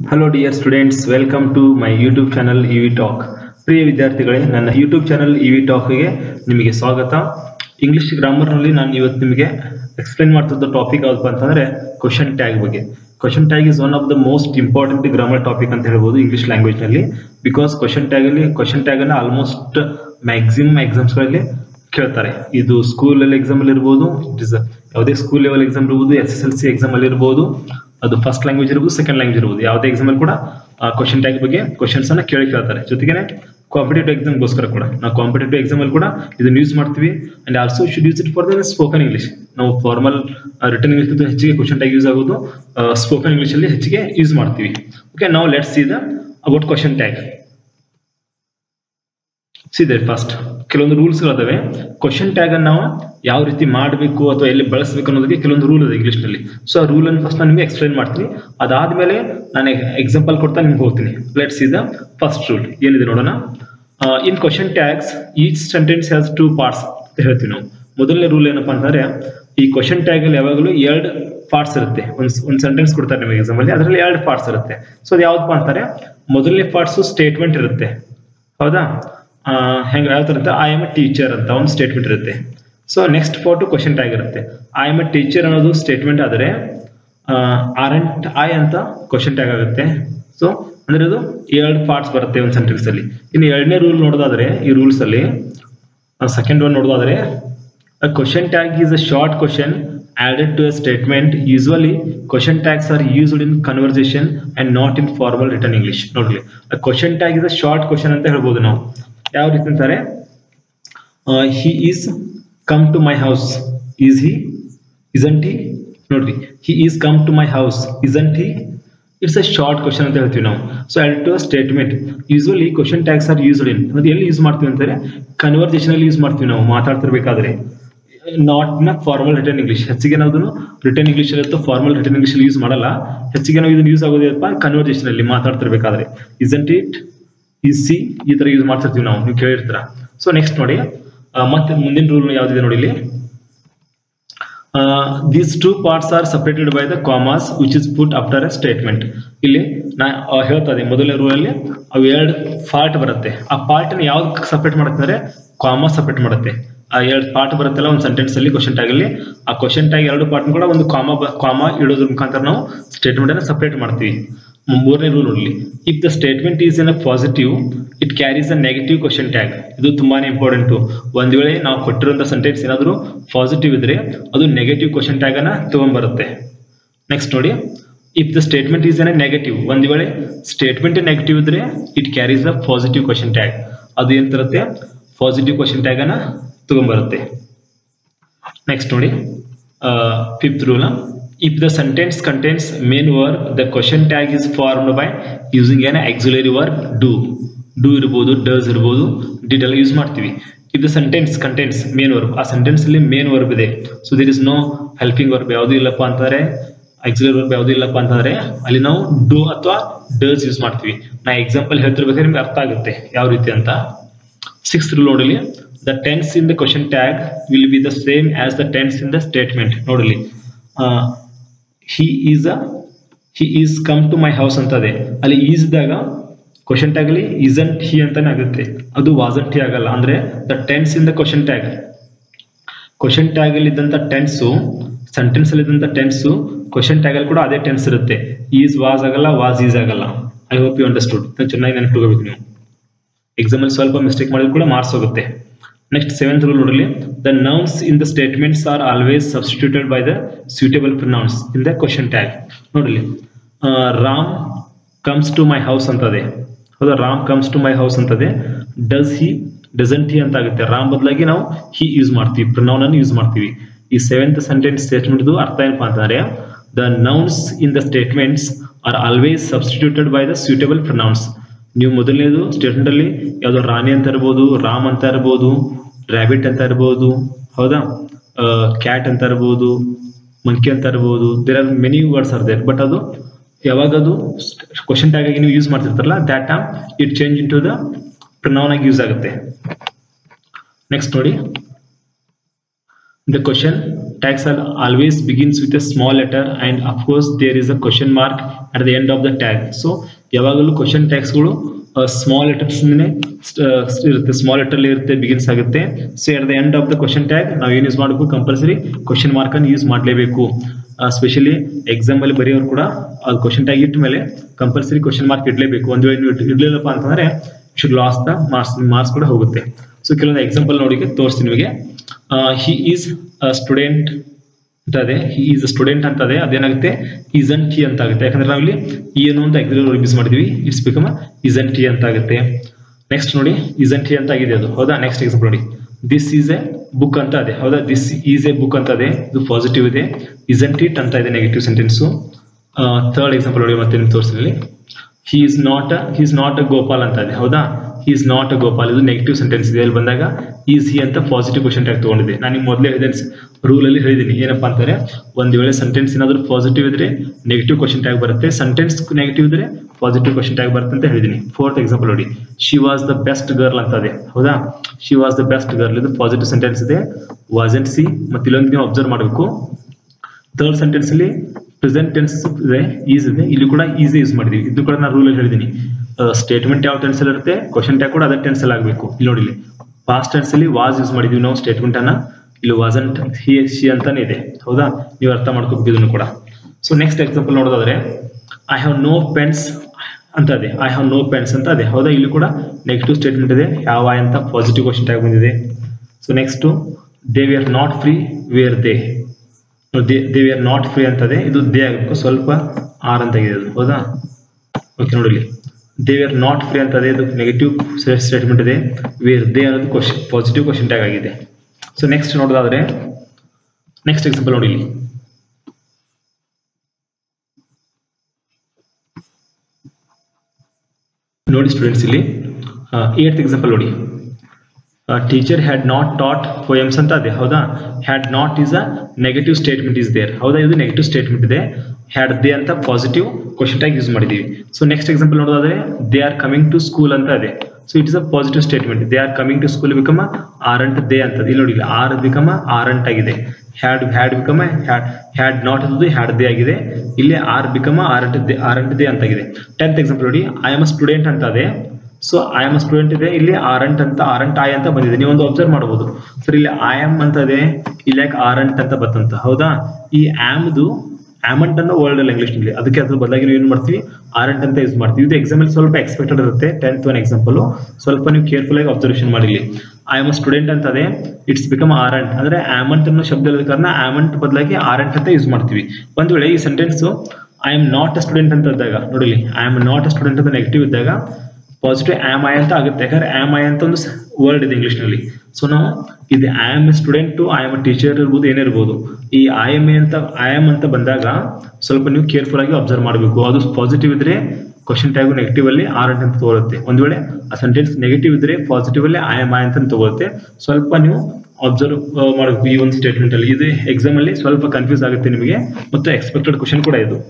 hello dear students welcome to my YouTube channel EV talk ಪ್ರಿಯ ವಿದ್ಯಾರ್ಥಿಗಳೇ ನನ್ನ YouTube channel EV ಟಾಕ್ಗೆ ನಿಮಗೆ ಸ್ವಾಗತ ಇಂಗ್ಲಿಷ್ ಗ್ರಾಮರ್ನಲ್ಲಿ ನಾನು ಇವತ್ತು ನಿಮಗೆ ಎಕ್ಸ್ಪ್ಲೈನ್ ಮಾಡ್ತಿದ್ದ ಟಾಪಿಕ್ ಯಾವ್ದಪ್ಪ ಅಂತಂದ್ರೆ ಕ್ವಶನ್ ಟ್ಯಾಗ್ ಬಗ್ಗೆ question tag is one of the most important grammar topic ಅಂತ ಹೇಳ್ಬೋದು ಇಂಗ್ಲಿಷ್ ಲ್ಯಾಂಗ್ವೇಜ್ ನಲ್ಲಿ ಬಿಕಾಸ್ ಕ್ವಶನ್ ಟ್ಯಾಗ್ ಅಲ್ಲಿ ಕ್ವಶನ್ ಟ್ಯಾಗ್ ಅನ್ನ ಆಲ್ಮೋಸ್ಟ್ ಮ್ಯಾಕ್ಸಿಮಮ್ ಎಕ್ಸಾಮ್ಸ್ ಗಳಲ್ಲಿ ಕೇಳ್ತಾರೆ ಇದು ಸ್ಕೂಲ್ ಅಲ್ಲಿ ಎಕ್ಸಾಮ್ ಅಲ್ಲಿ ಇರ್ಬೋದು ಇಟ್ ಇಸ್ ಯಾವುದೇ ಸ್ಕೂಲ್ ಲೆವೆಲ್ ಎಕ್ಸಾಮ್ ಇರ್ಬೋದು S S L C exam ಅಲ್ಲಿ ಇರ್ಬೋದು ಅದು ಫಸ್ಟ್ ಲ್ಯಾಂಗ್ವೇಜ್ ಇರ್ಬೋದು ಸೆಕೆಂಡ್ ಲ್ಯಾಂಗ್ವೇಜ್ ಇರ್ಬೋದು ಯಾವುದೇ ಎಕ್ಸಾಮ್ ಅಲ್ಲಿ ಕೂಡ ಕ್ವಶನ್ ಟ್ಯಾಗ್ ಬಗ್ಗೆ ಕ್ವಶನ್ಸ್ ಅನ್ನ ಕೇಳಿ ಕೇಳ್ತಾರೆ ಜೊತೆಗೆ ಕಾಂಪಿಟೇಟಿವ್ ಎಕ್ಸಾಮ್ಗೋಸ್ಕರ ಕೂಡ ನಾವು ಕಾಂಪಿಟೇಟಿವ್ ಎಕ್ಸಾಮ್ ಅಲ್ಲಿ ಕೂಡ ಇದನ್ನ ಯೂಸ್ ಮಾಡ್ತೀವಿ and also should use it for the spoken English ನಾವು ಫಾರ್ಮಲ್ ರಿಟರ್ನ್ ಇಂಗ್ಲಿಷ್ ಹೆಚ್ಚಿಗೆ ಕ್ವಶನ್ ಟ್ಯಾಗ್ ಯೂಸ್ ಆಗೋದು ಸ್ಪೋಕನ್ ಇಂಗ್ಲಿಷ್ ಅಲ್ಲಿ ಹೆಚ್ಚಿಗೆ ಯೂಸ್ ಮಾಡ್ತೀವಿ ಓಕೆ ನಾವು let's see the about question tag ಸಿದೆ ಫಸ್ಟ್ ಕೆಲವೊಂದು ರೂಲ್ಸ್ ಅದಾವೆ ಕ್ವಶನ್ ಟ್ಯಾಗ್ ಅನ್ನು ನಾವು ಯಾವ ರೀತಿ ಮಾಡಬೇಕು ಅಥವಾ ಎಲ್ಲಿ ಬಳಸಬೇಕು ಅನ್ನೋದಕ್ಕೆ ಕೆಲವೊಂದು ರೂಲ್ ಇದೆ ಇಂಗ್ಲಿಷ್ ನಲ್ಲಿ ಸೊ ಆ ರೂಲ್ ಅನ್ನು ಫಸ್ಟ್ ನಾನು ನಿಮಗೆ ಎಕ್ಸ್ಪ್ಲೈನ್ ಮಾಡ್ತೀನಿ ಅದಾದ್ಮೇಲೆ ನಾನು ಎಕ್ಸಾಂಪಲ್ ಕೊಡ್ತಾ ನಿಮ್ಗೆ ಹೋಗ್ತೀನಿ let's see the first rule ಏನಿದೆ ನೋಡೋಣ in question tags each sentence has two parts ಅಂತ ಹೇಳ್ತೀವಿ ನಾವು ಮೊದಲನೇ ರೂಲ್ ಏನಪ್ಪಾ ಅಂತಂದ್ರೆ ಈ ಕ್ವಶನ್ ಟ್ಯಾಗ್ ಅಲ್ಲಿ ಯಾವಾಗಲೂ ಎರಡು ಪಾರ್ಟ್ಸ್ ಇರುತ್ತೆ ಒಂದ್ ಒಂದು ಸೆಂಟೆನ್ಸ್ ಕೊಡ್ತಾರೆ ನಿಮಗೆ ಎಕ್ಸಾಮ್ ಅಲ್ಲಿ ಅದರಲ್ಲಿ ಎರಡು ಪಾರ್ಟ್ಸ್ ಇರುತ್ತೆ ಸೊ ಅದು ಯಾವ್ದಪ್ಪ ಅಂತಾರೆ ಮೊದಲನೇ ಪಾರ್ಟ್ಸ್ ಸ್ಟೇಟ್ಮೆಂಟ್ ಇರುತ್ತೆ ಹೌದಾ ಹೆಂಗ ಯಾವ ತರ ಐ ಎಮ್ ಎ ಟೀಚರ್ ಅಂತ ಒಂದು ಸ್ಟೇಟ್ಮೆಂಟ್ ಇರುತ್ತೆ ಸೊ ನೆಕ್ಸ್ಟ್ ಫೋಟೋ ಕ್ವಶನ್ ಟ್ಯಾಗ್ ಇರುತ್ತೆ ಐ ಎಮ್ ಎ ಟೀಚರ್ ಅನ್ನೋದು ಸ್ಟೇಟ್ಮೆಂಟ್ ಆದರೆ ಆರ್ ಅಂಟ್ ಐ ಅಂತ ಕ್ವಶನ್ ಟ್ಯಾಗ್ ಆಗುತ್ತೆ ಸೊ ಅಂದ್ರೆ ಇದು ಎರಡು ಪಾರ್ಟ್ಸ್ ಬರುತ್ತೆ ಒಂದು ಸೆಂಟೆನ್ಸ್ ಅಲ್ಲಿ ಇನ್ನು ಎರಡನೇ ರೂಲ್ ನೋಡೋದಾದ್ರೆ ಈ ರೂಲ್ಸ್ ಅಲ್ಲಿ ಸೆಕೆಂಡ್ ಒನ್ ನೋಡೋದಾದ್ರೆ question tag is a short question added to a statement usually question tags are used in conversation and not in formal written english ನೋಡ್ರಿ a question tag is a short question ಅಂತ ಹೇಳ್ಬೋದು ನಾವು ಯಾವ ರೀತಿ ಅಂತಾರೆ he is come to my house is he isn't he ನೋಡ್ರಿ he is come to my house isn't he it's a short question ಅಂತ ಹೇಳ್ತೀವಿ ನಾವು so add to statement usually question tags are used in ಅದು ಎಲ್ಲಿ use ಮಾಡ್ತೀವಿ ಅಂತಾರೆ conversation ಅಲ್ಲಿ use ಮಾಡ್ತೀವಿ ನಾವು ಮಾತಾಡ್ತಿರ್ಬೇಕಾದ್ರೆ ನಾಟ್ ನ ಫಾರ್ಮಲ್ ರಿಟರ್ನ್ ಇಂಗ್ಲಿಷ್ ಹೆಚ್ಚಿಗೆ ನಾವು ರಿಟರ್ನ್ ಇಂಗ್ಲಿಷ್ ಇರುತ್ತೆ ಫಾರ್ಮಲ್ ರಿಟರ್ನ್ ಇಂಗ್ಲಿಷ್ ಯೂಸ್ ಮಾಡಲ್ಲ ಹೆಚ್ಚಿಗೆ ನಾವು ಇದನ್ನ ಯೂಸ್ ಆಗೋದೇಪ್ಪ ಕನ್ವರ್ಸೇಷನ್ ಅಲ್ಲಿ ಮಾತಾಡ್ತಿರ್ಬೇಕಾದ್ರೆ ಇಸಂಟ್ ಇಟ್ ಈ ಸಿ ಈ ತರ ಯೂಸ್ ಮಾಡ್ತಿರ್ತೀವಿ ನಾವು ನೀವು ಕೇಳಿರ್ತೀರ ಸೊ ನೆಕ್ಸ್ಟ್ ನೋಡಿ ಮತ್ತೆ ಮುಂದಿನ ರೂಲ್ ಯಾವ್ದಿದೆ ನೋಡಿ ಇಲ್ಲಿ these two parts are separated by the commas which is put after a statement ಇಲ್ಲಿ ನಾ ಹೇಳ್ತಾ ಇದ್ದೀನಿ ಮೊದಲನೇ ರೂಲ್ ಅಲ್ಲಿ ಅವು ಎರಡು ಪಾರ್ಟ್ ಬರುತ್ತೆ ಆ ಪಾರ್ಟ್ ಯಾವ್ದು ಸಪರೇಟ್ ಮಾಡುತ್ತೆ ಅಂದ್ರೆ ಕಾಮರ್ಸ್ ಸಪರೇಟ್ ಮಾಡುತ್ತೆ ಆ ಎರಡು ಪಾರ್ಟ್ ಬರುತ್ತಲ್ಲ ಒಂದು ಸೆಂಟೆನ್ಸ್ ಅಲ್ಲಿ ಕ್ವಶನ್ ಟ್ಯಾಗ್ ಅಲ್ಲಿ ಆ ಕ್ವಶನ್ ಟ್ಯಾಗ್ ಎರಡು ಪಾರ್ಟ್ ಕೂಡ ಒಂದು ಕಾಮ ಕಾಮ ಇಡೋದ್ರ ಮುಖಾಂತರ ನಾವು ಸ್ಟೇಟ್ಮೆಂಟ್ ಅನ್ನ ಸಪರೇಟ್ ಮಾಡ್ತೀವಿ ಮೂರನೇ ರೂಲ್ ನೋಡಲಿ if the statement is in a positive it carries a negative question tag ಇದು ತುಂಬಾನೇ ಇಂಪಾರ್ಟೆಂಟ್ ಒಂದ್ ವೇಳೆ ನಾವು ಕೊಟ್ಟಿರುವಂತ ಸೆಂಟೆನ್ಸ್ ಏನಾದರೂ ಪಾಸಿಟಿವ್ ಇದ್ರೆ ಅದು ನೆಗೆಟಿವ್ ಕ್ವಶನ್ ಟ್ಯಾಗ್ ಅನ್ನ ತಗೊಂಡ್ಬರುತ್ತೆ ನೆಕ್ಸ್ಟ್ ನೋಡಿ if the statement is an negative ಒಂದ್ ವೇಳೆ ಸ್ಟೇಟ್ಮೆಂಟ್ ನೆಗೆಟಿವ್ ಇದ್ರೆ it carries a positive question tag ಅದು ಏನ್ ತರುತ್ತೆ ಪಾಸಿಟಿವ್ ಕ್ವಶನ್ ಟ್ಯಾಗ್ ಅನ್ನ ತಗೊಂಡ್ಬರುತ್ತೆ ನೆಕ್ಸ್ಟ್ ನೋಡಿ fifth rule if the sentence contents main verb the question tag is formed by using an auxiliary verb do do ಇರ್ಬೋದು does ಇರ್ಬೋದು did ಎಲ್ಲ use ಮಾಡ್ತೀವಿ if the sentence contents main verb ಆ sentence ಅಲ್ಲಿ main verb ಇದೆ so there is no helping verb ಯಾವುದು ಇಲ್ಲಪ್ಪ ಅಂತಂದ್ರೆ ಆಕ್ಸಿಲರಿ ವರ್ಬ್ ಯಾವುದು ಇಲ್ಲಪ್ಪ ಅಂತಂದ್ರೆ ಅಲ್ಲಿ ನಾವು ಡೂ ಅಥವಾ ಡಸ್ ಯೂಸ್ ಮಾಡ್ತೀವಿ ನಾ ಎಕ್ಸಾಂಪಲ್ ಹೇಳ್ತಿರ್ಬೇಕಾದ್ರೆ ನಿಮ್ಗೆ ಅರ್ಥ ಆಗುತ್ತೆ ಯಾವ ರೀತಿ ಅಂತ ಸಿಕ್ಸ್ ರೂಲ್ ನೋಡಲಿ the tense in the question tag will be the same as the tense in the statement ನೋಡಲಿ he is a he is come to my house ಅಂತದೆ ಅಲ್ಲಿ ಈಸ್ ಇದ್ದಾಗ ಕ್ವಶನ್ ಟ್ಯಾಗ್ ಅಲ್ಲಿ ಇಸಂಟ್ ಹಿ ಅಂತಾನೆ ಆಗುತ್ತೆ ಅದು wasn't he ಆಗಲ್ಲ ಅಂದ್ರೆ the tense in the question tag question tag ಅಲ್ಲಿ ಇದ್ದಂತ ಟೆನ್ಸು ಸೆಂಟೆನ್ಸ್ ಅಲ್ಲಿ ಇದ್ದಂತ ಟೆನ್ಸು ಕ್ವಶನ್ ಟ್ಯಾಗ್ ಅಲ್ಲಿ ಕೂಡ ಅದೇ ಟೆನ್ಸ್ ಇರುತ್ತೆ ಈಸ್ ವಾಸ್ ಆಗಲ್ಲ ವಾಸ್ ಈಸ್ ಆಗಲ್ಲ ಐ ಹೋಪ್ ಯು ಅಂಡರ್ಸ್ಟುಡ್ ಚೆನ್ನಾಗಿ ನೆನಪಿಟ್ಕೋಬೇಕು ನೀವು ಎಕ್ಸಾಮ್ ಅಲ್ಲಿ ಸ್ವಲ್ಪ ಮಿಸ್ಟೇಕ್ ಮಾಡಿದ್ರು ಕೂಡ ಮಾರ್ಕ್ಸ್ ಹೋಗುತ್ತೆ ನೆಕ್ಸ್ಟ್ ಸೆವೆಂತ್ ರೂಲ್ ನೋಡಲಿ the nouns in the statements are always substituted by the suitable pronouns in the question tag ನೋಡಲಿ Ram comes to my house ಅಂತದೆ ಹೌದಾ Ram comes to my house ಅಂತದೆ ಡಸ್ ಹಿ ಡಸಂಟ್ ಹಿ ಅಂತ ಆಗುತ್ತೆ ರಾಮ್ ಬದಲಾಗಿ ನಾವು he use ಮಾಡ್ತೀವಿ ಪ್ರೊನೌನ್ ಅನ್ನು ಯೂಸ್ ಮಾಡ್ತೀವಿ ಈ ಸೆವೆಂತ್ ಸೆಂಟೆನ್ಸ್ ಸ್ಟೇಟ್ಮೆಂಟ್ ಅರ್ಥ ಏನಪ್ಪಾ ಅಂತಂದ್ರೆ the nouns in the statements are always substituted by the suitable pronouns ನೀವು ಮೊದಲನೇದು ಸ್ಟೇಟ್ಮೆಂಟ್ ಅಲ್ಲಿ ಯಾವ್ದೋ ರಾಣಿ ಅಂತ ಇರ್ಬೋದು ರಾಮ್ ಅಂತ ಇರ್ಬೋದು ರ್ಯಾಬಿಟ್ ಅಂತ ಇರ್ಬೋದು ಹೌದಾ ಕ್ಯಾಟ್ ಅಂತ ಇರ್ಬೋದು ಮಂಕಿ ಅಂತ ಇರ್ಬೋದು there are many words are there but ಅದು ಯಾವಾಗ ಅದು ಕ್ವಶನ್ ಟ್ಯಾಗ್ ಆಗಿ ನೀವು ಯೂಸ್ ಮಾಡ್ತಿರ್ತಾರಲ್ಲ that time it change in to the pronoun ಆಗಿ ಯೂಸ್ ಆಗುತ್ತೆ ನೆಕ್ಸ್ಟ್ ನೋಡಿ the question tags are always begins with a small letter and of course there is a question mark at the end of the tag so ಯಾವಾಗಲೂ question ಟ್ಯಾಗ್ಸ್ಗಳು small letters ಇರುತ್ತೆ small letter ಇರುತ್ತೆ begins ಆಗುತ್ತೆ so at the end of the question tag ನಾವು ಏನು use ಮಾಡಬೇಕು compulsory question mark ಅನ್ನು use ಮಾಡಲೇಬೇಕು ಸ್ಪೆಷಲಿ ಎಕ್ಸಾಮ್ ಅಲ್ಲಿ ಬರೆಯೋರು ಕೂಡ ಅದು ಕ್ವಶನ್ ಟ್ಯಾಗ್ ಇಟ್ಟ ಮೇಲೆ ಕಂಪಲ್ಸರಿ ಕ್ವಶನ್ ಮಾರ್ಕ್ ಇಡಲೇಬೇಕು ಒಂದು ವೇಳೆ ನೀವು ಇಡ್ಲಿಲ್ಲಪ್ಪ ಅಂತಂದ್ರೆ should loss the marks marks ಕೂಡ ಹೋಗುತ್ತೆ ಸೊ ಕೆಲವೊಂದು ಎಕ್ಸಾಂಪಲ್ ನೋಡಿ ತೋರಿಸ್ತೀನಿ ನಿಮಗೆ ಹಿ ಈಸ್ ಸ್ಟೂಡೆಂಟ್ ಅಂತ ಇದೆ ಹಿ ಈಸ್ ಸ್ಟೂಡೆಂಟ್ ಅಂತ ಇದೆ ಅದೇನಾಗುತ್ತೆ ಇಸನ್ ಟಿ ಅಂತ ಆಗುತ್ತೆ ಯಾಕಂದ್ರೆ ನಾವಿಲ್ಲಿ ಈ ಅನ್ನೋ ಒಂದು ಎಕ್ಸಾಮ್ ಯೂಸ್ ಮಾಡಿದ್ವಿ ಇಟ್ಸ್ ಬಿಕಮ್ ಇಸನ್ ಟಿ ಅಂತ ಆಗುತ್ತೆ ನೆಕ್ಸ್ಟ್ ನೋಡಿ ಇಸನ್ ಟಿ ಅಂತ ಆಗಿದೆ ಅದು ಹೌದಾ ನೆಕ್ಸ್ಟ್ ಎಕ್ಸಾಂಪಲ್ ನೋಡಿ ದಿಸ್ ಈಸ್ ಎ ಬುಕ್ ಅಂತ ಇದೆ ಹೌದಾ ದಿಸ್ ಈಸ್ ಎ ಬುಕ್ ಅಂತ ಇದೆ ಇದು ಪಾಸಿಟಿವ್ ಇದೆ ಇಸಂಟ್ ಇಟ್ ಅಂತ ಇದೆ ನೆಗೆಟಿವ್ ಸೆಂಟೆನ್ಸು ಥರ್ಡ್ ಎಕ್ಸಾಂಪಲ್ ನೋಡಿ ಮತ್ತೆ ನಿಮ್ಗೆ ತೋರಿಸಿದ್ವಿ he is not he is not a Gopal ಅಂತ ಇದೆ ಹೌದಾ he is not a Gopal ಇದು ನೆಗೆಟಿವ್ ಸೆಂಟೆನ್ಸ್ ಇದೆ ಅಲ್ಲಿ ಬಂದಾಗ ಈಸ್ ಹಿ ಅಂತ ಪಾಸಿಟಿವ್ ಕ್ವಶನ್ ಟ್ಯಾಗ್ ತಗೊಂಡಿದೆ ನಾನು ನಿಮ್ಗೆ ಮೊದಲೇ ಹೇಳಿದೆ ರೂಲ್ ಅಲ್ಲಿ ಹೇಳಿದ್ದೀನಿ ಏನಪ್ಪಾ ಅಂತಾರೆ ಒಂದು ವೇಳೆ ಸೆಂಟೆನ್ಸ್ ಏನಾದರೂ ಪಾಸಿಟಿವ್ ಇದ್ರೆ ನೆಗೆಟಿವ್ ಕ್ವಶನ್ ಟ್ಯಾಗ್ ಬರುತ್ತೆ ಸೆಂಟೆನ್ಸ್ ನೆಗೆಟಿವ್ ಇದ್ರೆ ಪಾಸಿಟಿವ್ ಕ್ವಶನ್ ಟ್ಯಾಗ್ ಬರುತ್ತೆ ಅಂತ ಹೇಳಿದ್ದೀನಿ ಫೋರ್ತ್ ಎಕ್ಸಾಂಪಲ್ ನೋಡಿ she was the best girl ಅಂತ ಇದೆ ಹೌದಾ she was the best girl ಇದು ಪಾಸಿಟಿವ್ ಸೆಂಟೆನ್ಸ್ ಇದೆ ವಾಸೆಂಟ್ ಸಿ ಮತ್ತೆ ಇಲ್ಲೊಂದು ನೀವು ಅಬ್ಸರ್ವ್ ಮಾಡಬೇಕು ಥರ್ಡ್ ಸೆಂಟೆನ್ಸ್ ಅಲ್ಲಿ ಪ್ರೆಸೆಂಟ್ ಟೆನ್ಸ್ ಇದೆ ಈಸ್ ಇದೆ ಇಲ್ಲಿ ಕೂಡ ಈಸಿ ಯೂಸ್ ಮಾಡಿದೀವಿ ಇದು ಕೂಡ ನಾನು ರೂಲ್ ಅಲ್ಲಿ ಹೇಳಿದ್ದೀನಿ ಸ್ಟೇಟ್ಮೆಂಟ್ ಯಾವ ಟೆನ್ಸ್ ಅಲ್ಲಿ ಇರುತ್ತೆ ಕ್ವಶನ್ ಟ್ಯಾಗ್ ಕೂಡ ಅದೇ ಟೆನ್ಸ್ ಅಲ್ಲಿ ಆಗಬೇಕು ಇಲ್ಲಿ ನೋಡಿ ಇಲ್ಲಿ ಪಾಸ್ಟ್ ಟೆನ್ಸ್ ಅಲ್ಲಿ ವಾಸ್ ಯೂಸ್ ಮಾಡಿದೀವಿ ನಾವು ಸ್ಟೇಟ್ಮೆಂಟ್ ಅನ್ನ ಇಲ್ಲಿ ವಾಸಂಟ್ ಹಿ ಶಿ ಅಂತಾನೆ ಇದೆ ಹೌದಾ ನೀವು ಅರ್ಥ ಮಾಡ್ಕೋಬೇಕು ಇದನ್ನು ಕೂಡ ಸೊ ನೆಕ್ಸ್ಟ್ ಎಕ್ಸಾಂಪಲ್ ನೋಡೋದಾದ್ರೆ ಐ ಹ್ಯಾವ್ ನೋ ಪೆನ್ಸ್ ಅಂತ ಇದೆ ಐ ಹ್ಯಾವ್ ನೋ ಪೆನ್ಸ್ ಅಂತ ಇದೆ ಹೌದಾ ಇಲ್ಲಿ ಕೂಡ ನೆಗೆಟಿವ್ ಸ್ಟೇಟ್ಮೆಂಟ್ ಇದೆ ಯಾವ ಅಂತ ಪಾಸಿಟಿವ್ ಕ್ವಶನ್ ಟ್ಯಾಗ್ ಬಂದಿದೆ so next they we are not free were they they we are not free ಅಂತದೆ ಇದು ದೇ ಆಗಬೇಕು ಸ್ವಲ್ಪ ಆರ್ ಅಂತ ಇದೆ ಅದು ಹೌದಾ ಓಕೆ ನೋಡಿ ಇಲ್ಲಿ ದೇ ಆರ್ ನಾಟ್ ಫ್ರೀ ಅಂತದೆ ಇದು ನೆಗೆಟಿವ್ ಸ್ಟೇಟ್ಮೆಂಟ್ ಇದೆ ವೇರ್ ದೇ ಅನ್ನೋದು ಕ್ವಶನ್ ಪಾಸಿಟಿವ್ ಕ್ವಶನ್ ಟ್ಯಾಗ್ ಆಗಿದೆ ಸೊ ನೆಕ್ಸ್ಟ್ ನೋಡೋದಾದ್ರೆ ನೆಕ್ಸ್ಟ್ ಎಕ್ಸಾಂಪಲ್ ನೋಡಿ ಇಲ್ಲಿ ನೋಡಿ ಸ್ಟೂಡೆಂಟ್ಸ್ ಇಲ್ಲಿ ಏಟ್ ಎಕ್ಸಾಂಪಲ್ ನೋಡಿ teacher had not taught poems ಅಂತ ಇದೆ ಹೌದಾ had not is a negative statement is there ಹೌದಾ ಇದು ನೆಗೆಟಿವ್ ಸ್ಟೇಟ್ಮೆಂಟ್ ಇದೆ ಹ್ಯಾಡ್ ದೇ ಅಂತ ಪಾಸಿಟಿವ್ ಕ್ವಶನ್ ಟ್ಯಾಗ್ ಯೂಸ್ ಮಾಡಿದೀವಿ ಸೊ ನೆಕ್ಸ್ಟ್ ಎಕ್ಸಾಂಪಲ್ ನೋಡೋದಾದ್ರೆ they are coming to school ಅಂತ ಇದೆ so it is a positive statement they are coming to school become aren't they ಅಂತ ಇಲ್ಲಿ ನೋಡಿ are become aren't ಆಗಿದೆ had had become had had not ಇದ್ದು had they ಆಗಿದೆ ಇಲ್ಲಿ are become aren't they aren't they ಅಂತ ಆಗಿದೆ tenth example ನೋಡಿ ಐ ಆಮ್ ಅ ಸ್ಟೂಡೆಂಟ್ ಅಂತ ಇದೆ ಸೊ ಐ ಆಮ್ ಸ್ಟೂಡೆಂಟ್ ಇದೆ ಇಲ್ಲಿ ಆರಂಟ್ ಅಂತ ಆರಂಟ್ ಐ ಅಂತ ಬಂದಿದೆ ನೀವು ಒಂದು ಅಬ್ಸರ್ವ್ ಮಾಡಬಹುದು ಸರ್ ಇಲ್ಲಿ ಐ ಆಮ್ ಅಂತ ಇದೆ ಇಲ್ಲಿ ಯಾಕೆ ಆರಂಟ್ ಅಂತ ಬತ್ತಂತ ಹೌದಾ ಈ ಆಮ್ದು ಆಮಂಟ್ ಅನ್ನೋ ವರ್ಡ್ ಅಲ್ಲ ಇಂಗ್ಲಿಷ್ ನಲ್ಲಿ ಅದಕ್ಕೆ ಅದ್ರ ಬದಲಾಗಿ ನಾವು ಏನ್ ಮಾಡ್ತೀವಿ ಆರಂಟ್ ಅಂತ ಯೂಸ್ ಮಾಡ್ತೀವಿ ಇದು ಎಕ್ಸಾಮ್ ಅಲ್ಲಿ ಸ್ವಲ್ಪ ಎಕ್ಸ್ಪೆಕ್ಟೆಡ್ ಇರುತ್ತೆ ಟೆಂತ್ ಒನ್ ಎಕ್ಸಾಂಪಲ್ ಸ್ವಲ್ಪ ನೀವು ಕೇರ್ಫುಲ್ ಆಗಿ ಅಬ್ಸರ್ವೇಷನ್ ಮಾಡಿಲಿ ಐ ಆಮ್ ಸ್ಟೂಡೆಂಟ್ ಅಂತ ಅದೇ ಇಟ್ಸ್ ಬಿಕಮ್ ಆರಂಟ್ ಅಂದ್ರೆ ಆಮಂಟ್ ಅನ್ನೋ ಶಬ್ದ ಇರೋದ ಕಾರಣ ಆಮಂಟ್ ಬದಲಾಗಿ ಆರಂಟ್ ಅಂತ ಯೂಸ್ ಮಾಡ್ತೀವಿ ಒಂದ್ ವೇಳೆ ಈ sentence I am not a student ಅಂತ ಇದ್ದಾಗ ನೋಡಿ I am not a student ಅಂತ ನೆಗೆಟಿವ್ ಇದ್ದಾಗ ಪಾಸಿಟಿವ್ ಆಮ್ ಐ ಅಂತ ಆಗುತ್ತೆ ಯಾಕಂದ್ರೆ ಆಮ್ ಐ ಅಂತ ಒಂದು ವರ್ಡ್ ಇದೆ ಇಂಗ್ಲಿಷ್ ನಲ್ಲಿ ಸೊ ನಾವು ಇದು I am a student I am teacher ಇರ್ಬೋದು ಏನೇ ಇರ್ಬೋದು ಈ ಐ ಎಮ್ ಎ ಅಂತ ಐ ಆಮ್ ಅಂತ ಬಂದಾಗ ಸ್ವಲ್ಪ ನೀವು ಕೇರ್ಫುಲ್ ಆಗಿ ಅಬ್ಸರ್ವ್ ಮಾಡಬೇಕು ಅದು ಪಾಸಿಟಿವ್ ಇದ್ರೆ ಕ್ವಶನ್ ಟ್ಯಾಗ್ ನೆಗೆಟಿವ್ ಅಲ್ಲಿ ಆರ್ ಅಂತ ತಗೊಳುತ್ತೆ ಒಂದ್ ವೇಳೆ ಆ ಸೆಂಟೆನ್ಸ್ ನೆಗೆಟಿವ್ ಇದ್ರೆ ಪಾಸಿಟಿವ್ ಅಲ್ಲಿ ಐ ಎಮ್ ಐ ಅಂತ ತಗೊಳುತ್ತೆ ಸ್ವಲ್ಪ ನೀವು ಅಬ್ಸರ್ವ್ ಮಾಡಬೇಕು ಈ ಒಂದು ಸ್ಟೇಟ್ಮೆಂಟ್ ಅಲ್ಲಿ ಇದು ಎಕ್ಸಾಮ್ ಅಲ್ಲಿ ಸ್ವಲ್ಪ ಕನ್ಫ್ಯೂಸ್ ಆಗುತ್ತೆ ನಿಮಗೆ ಮತ್ತು ಎಕ್ಸ್ಪೆಕ್ಟೆಡ್ ಕ್ವಶನ್ ಕೂಡ ಇದು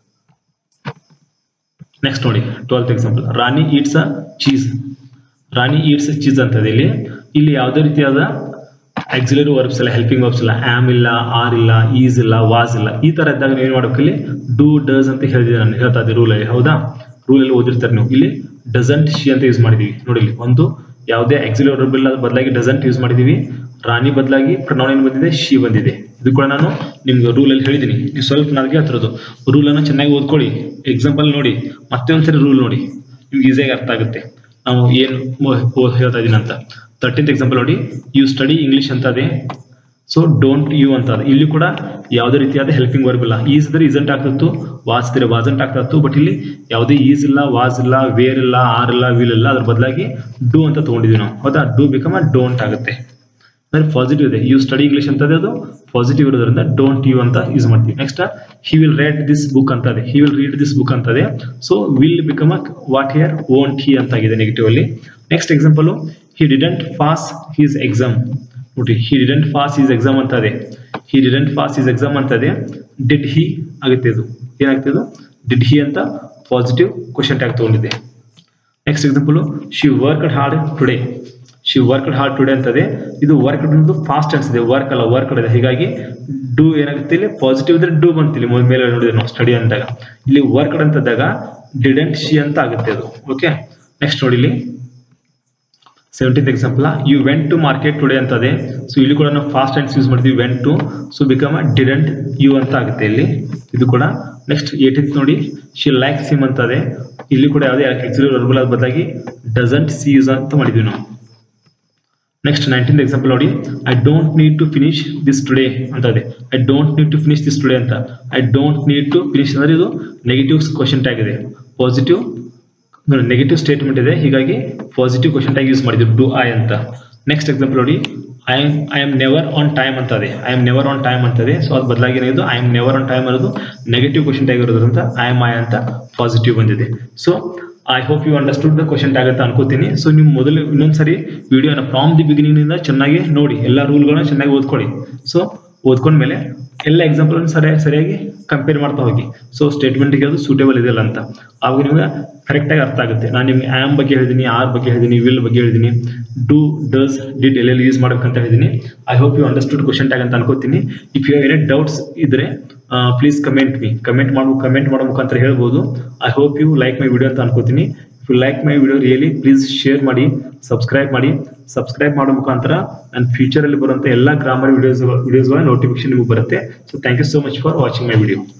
ನೆಕ್ಸ್ಟ್ ನೋಡಿ twelfth example Rani eats a cheese Rani eats cheese ಅಂತ ಇದೆ ಇಲ್ಲಿ ಇಲ್ಲಿ ಯಾವುದೇ ರೀತಿಯಾದ ಆಕ್ಸಿಲರಿ ವರ್ಬ್ಸ್ ಇಲ್ಲ ಹೆಲ್ಪಿಂಗ್ ವರ್ಬ್ಸ್ ಇಲ್ಲ ಆಮ್ ಇಲ್ಲ ಆರ್ ಇಲ್ಲ ಈಸ್ ಇಲ್ಲ ವಾಸ್ ಇಲ್ಲ ಈ ತರ ಇದ್ದಾಗ ನೀವು ಏನ್ ಮಾಡ್ಬೇಕು ಇಲ್ಲಿ ಡೂ ಡಸ್ ಅಂತ ಹೇಳಿದೆ ನಾನು ಹೇಳ್ತಾ ಇದ್ದೆ ರೂಲ್ ಅಲ್ಲಿ ಹೌದಾ ರೂಲ್ ಅಲ್ಲಿ ಓದಿರ್ತಾರೆ ನೀವು ಇಲ್ಲಿ ಡಸಂಟ್ ಶಿ ಅಂತ ಯೂಸ್ ಮಾಡಿದೀವಿ ನೋಡಿ ಇಲ್ಲಿ ಒಂದು ಯಾವುದೇ ಆಕ್ಸಿಲರಿ ವರ್ಬ್ ಇಲ್ಲ ಬದಲಾಗಿ ಡಸಂಟ್ ಯೂಸ್ ಮಾಡಿದೀವಿ ರಾಣಿ ಬದಲಾಗಿ ಪ್ರನೌನ್ ಏನ್ ಬಂದಿದೆ ಶಿ ಬಂದಿದೆ ಇದು ಕೂಡ ನಾನು ನಿಮ್ಗೆ ರೂಲ್ ಅಲ್ಲಿ ಹೇಳಿದ್ದೀನಿ ನೀವು ಸ್ವಲ್ಪ ನನಗೆ ಹತ್ತಿರೋದು ರೂಲ್ ಅನ್ನು ಚೆನ್ನಾಗಿ ಓದ್ಕೊಳ್ಳಿ ಎಕ್ಸಾಂಪಲ್ ನೋಡಿ ಮತ್ತೆ ಒಂದ್ಸರಿ ರೂಲ್ ನೋಡಿ ನಿಮ್ಗೆ ಈಸಿಯಾಗಿ ಅರ್ಥ ಆಗುತ್ತೆ ನಾವು ಏನು ಹೇಳ್ತಾ ಇದೀನಿ ಅಂತ ತರ್ಟೀನ್ತ್ ಎಕ್ಸಾಂಪಲ್ ನೋಡಿ ಯು ಸ್ಟಡಿ ಇಂಗ್ಲಿಷ್ ಅಂತ ಅದೇ ಸೊ ಡೋಂಟ್ ಯು ಅಂತ ಅದೇ ಇಲ್ಲಿ ಕೂಡ ಯಾವುದೇ ರೀತಿಯಾದ ಹೆಲ್ಪಿಂಗ್ ವರ್ಬ್ ಇಲ್ಲ ಈಸ್ ಇದ್ರೆ ಇಸಂಟ್ ಆಗ್ತಿತ್ತು ವಾಸ್ ಇದ್ರೆ ವಾಸಂಟ್ ಆಗ್ತಿತ್ತು ಬಟ್ ಇಲ್ಲಿ ಯಾವುದೇ ಈಸ್ ಇಲ್ಲ ವಾಸ್ ಇಲ್ಲ ವೇರ್ ಇಲ್ಲ ಆರ್ ಇಲ್ಲ ವಿಲ್ ಇಲ್ಲ ಅದ್ರ ಬದಲಾಗಿ ಡೂ ಅಂತ ತಗೊಂಡಿದ್ವಿ ನಾವು ಹೌದಾ ಡೂ ಬಿಕಮ್ ಡೋಂಟ್ ಆಗುತ್ತೆ ಅಂದ್ರೆ ಪಾಸಿಟಿವ್ ಇದೆ ಯು ಸ್ಟಡಿ ಇಂಗ್ಲಿಷ್ ಅಂತದೆ ಅದು ಪಾಸಿಟಿವ್ ಇರೋದ್ರಿಂದ ಡೋಂಟ್ ಯು ಅಂತ ಯೂಸ್ ಮಾಡ್ತೀವಿ next he will write this book ಅಂತ ಇದೆ he will read this book ಅಂತದೆ so will become what here won't he ಅಂತ ಆಗಿದೆ ನೆಗೆಟಿವ್ ಅಲ್ಲಿ next example he didn't pass his exam ನೋಡಿ he didn't pass his exam ಅಂತ ಇದೆ he didn't pass his exam ಅಂತ ಇದೆ ಡಿಡ್ ಹಿ ಆಗುತ್ತೆ ಇದು ಏನಾಗ್ತದೆ ಇದು ಡಿಡ್ ಹಿ ಅಂತ ಪಾಸಿಟಿವ್ ಕ್ವಶನ್ ಟ್ಯಾಗ್ ತಗೊಂಡಿದೆ next example she work hard today she work hard today ಅಂತದೆ ಇದು ವರ್ಕ್ ಫಾಸ್ಟ್ ಅನ್ಸಿದೆ ವರ್ಕ್ ಅಲ್ಲ ವರ್ಕ್ ಇದೆ ಹೀಗಾಗಿ ಡೂ ಏನಾಗುತ್ತೆ ಇಲ್ಲಿ ಪಾಸಿಟಿವ್ ಇದ್ರೆ ಡೂ ಬಂತಿಲ್ಲಿ ಮೇಲೆ ನೋಡಿದ್ರೆ ನಾವು ಸ್ಟಡಿ ಅಂದಾಗ ಇಲ್ಲಿ ವರ್ಕ್ ಅಂತದಾಗ ಡಿಡೆಂಟ್ ಶಿ ಅಂತ ಆಗುತ್ತೆ ಅದು ಓಕೆ ನೆಕ್ಸ್ಟ್ ನೋಡಿ ಇಲ್ಲಿ seventeenth example you went to market today ಅಂತದೆ ಸೊ ಇಲ್ಲಿ ಕೂಡ ನಾವು ಫಾಸ್ಟ್ ಟೆನ್ಸ್ ಯೂಸ್ ಮಾಡ್ತೀವಿ went to so become didn't you ಅಂತ ಆಗುತ್ತೆ ಇಲ್ಲಿ ಇದು ಕೂಡ ನೆಕ್ಸ್ಟ್ ಏಟೀನ್ತ್ ನೋಡಿ ಶಿ ಲೈಕ್ ಸಿಮ್ ಅಂತದೆ ಇಲ್ಲಿ ಕೂಡ ಯಾವುದೇ ಆಕ್ಚುಲಿ ವರ್ಬಲ್ ಅದ್ರ ಬದಲಾಗಿ ಡಸಂಟ್ ಸಿ ಯೂಸ್ ಅಂತ ಮಾಡಿದ್ವಿ ನಾವು ನೆಕ್ಸ್ಟ್ ನೈನ್ಟೀನ್ ಎಕ್ಸಾಂಪಲ್ ನೋಡಿ I don't need to finish this today ಅಂತ ಇದೆ I don't need to finish this today ಅಂತ I don't need to finish ಅಂದ್ರೆ ಇದು ನೆಗೆಟಿವ್ ಕ್ವಶನ್ ಟ್ಯಾಗ್ ಇದೆ ಪಾಸಿಟಿವ್ ನೋಡಿ ನೆಗೆಟಿವ್ ಸ್ಟೇಟ್ಮೆಂಟ್ ಇದೆ ಹೀಗಾಗಿ ಪಾಸಿಟಿವ್ ಕ್ವಶನ್ ಟ್ಯಾಗ್ ಯೂಸ್ ಮಾಡಿದ್ವಿ ಡು ಐ ಅಂತ ನೆಕ್ಸ್ಟ್ ಎಕ್ಸಾಂಪಲ್ ನೋಡಿ I am I am never on time ಅಂತದೆ I am never on time ಅಂತದೆ ಸೊ ಅದ್ ಬದಲಾಗಿ ಏನಿದೆ I am never on time ಅನ್ನೋದು ನೆಗೆಟಿವ್ ಕ್ವಶನ್ ಟ್ಯಾಗ್ ಇರೋದ್ರಿಂದ ಐ ಆಮ್ ಐ ಅಂತ ಪಾಸಿಟಿವ್ ಬಂದಿದೆ so I hope you understood the question tag ಅಂತ ಅನ್ಕೋತೀನಿ ಸೊ ನೀವು ಮೊದಲು ಇನ್ನೊಂದ್ಸರಿ ವಿಡಿಯೋನ ಫ್ರಾಮ್ ದಿ ಬಿಗಿನಿಂಗ್ ನಿಂದ ಚೆನ್ನಾಗಿ ನೋಡಿ ಎಲ್ಲ ರೂಲ್ಗಳನ್ನ ಚೆನ್ನಾಗಿ ಓದ್ಕೊಳ್ಳಿ ಸೊ ಓದ್ಕೊಂಡ್ಮೇಲೆ ಎಲ್ಲ ಎಕ್ಸಾಂಪಲ್ ಸರಿಯಾಗಿ ಸರಿಯಾಗಿ ಕಂಪೇರ್ ಮಾಡ್ತಾ ಹೋಗಿ ಸೊ ಸ್ಟೇಟ್ಮೆಂಟ್ಗೆ ಅದು ಸೂಟೇಬಲ್ ಇದೆಯಲ್ಲ ಅಂತ ಆವಾಗ ನಿಮ್ಗೆ ಕರೆಕ್ಟಾಗಿ ಅರ್ಥ ಆಗುತ್ತೆ ನಾನು ನಿಮ್ಗೆ ಆಮ್ ಬಗ್ಗೆ ಹೇಳಿದ್ದೀನಿ ಆರ್ ಬಗ್ಗೆ ಹೇಳಿದ್ದೀನಿ ವಿಲ್ ಬಗ್ಗೆ ಹೇಳಿದ್ದೀನಿ ಡೂ ಡಸ್ ಡಿಡ್ ಎಲ್ಲೆಲ್ಲಿ ಯೂಸ್ ಮಾಡ್ಬೇಕಂತ ಹೇಳಿದ್ದೀನಿ I hope you understood question tag ಅಂತ ಅನ್ಕೋತೀನಿ ಇಫ್ ಯು ಏನೇ ಡೌಟ್ಸ್ ಇದ್ರೆ ಪ್ಲೀಸ್ ಕಮೆಂಟ್ ಮೀ ಕಮೆಂಟ್ ಮಾಡ್ಬೇಕು ಕಮೆಂಟ್ ಮಾಡೋ ಮುಖಾಂತರ ಹೇಳ್ಬೋದು I hope you like my video ಅಂತ ಅನ್ಕೋತೀನಿ if you like my video really please share ಮಾಡಿ ಸಬ್ಸ್ಕ್ರೈಬ್ ಮಾಡಿ ಸಬ್ಸ್ಕ್ರೈಬ್ ಮಾಡೋ ಮುಖಾಂತರ ನನ್ನ ಫ್ಯೂಚರಲ್ಲಿ ಬರುವಂಥ ಎಲ್ಲ ಗ್ರಾಮರ್ ವಿಡಿಯೋಸ್ ವಿಡಿಯೋಸ್ಗಳ ನೋಟಿಫಿಕೇಶನ್ ನಿಮಗೆ ಬರುತ್ತೆ so thank you so much for watching my video